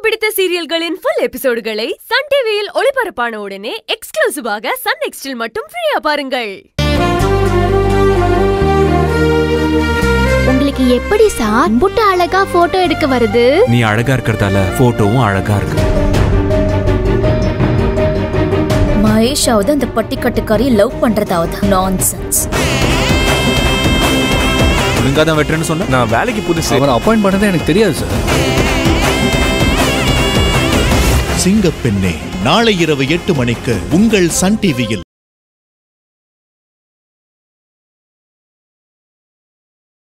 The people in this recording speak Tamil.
பிடித்த சீரியல்களின் ஃபுல் எபிசோடுகளை சன் டிவியில் ஒளிபரப்பான உடனே எக்ஸ்க்ளூசிவாக சன் நெக்ஸ்டில் மட்டும் ஃப்ரீயா பாருங்கள் உங்களுக்கு எப்படி சார் புட்டு அழகா போட்டோ எடுக்க வருது நீ அழகா இருக்கிறதால போட்டோவும் அழகா இருக்கு மகேஷாவது அந்த பட்டிக்கட்டுக்காரி லவ் பண்றதாவது நான்சென்ஸ் ஒழுங்கா தான் வெட்டுறேன்னு சொன்ன நான் வேலைக்கு புதுசு அவரை அப்பாயிண்ட் பண்ணதே எனக்கு தெரியாது சார் சிங்கப்பெண்ணே நாளை இரவு எட்டு மணிக்கு உங்கள் சன் டிவியில்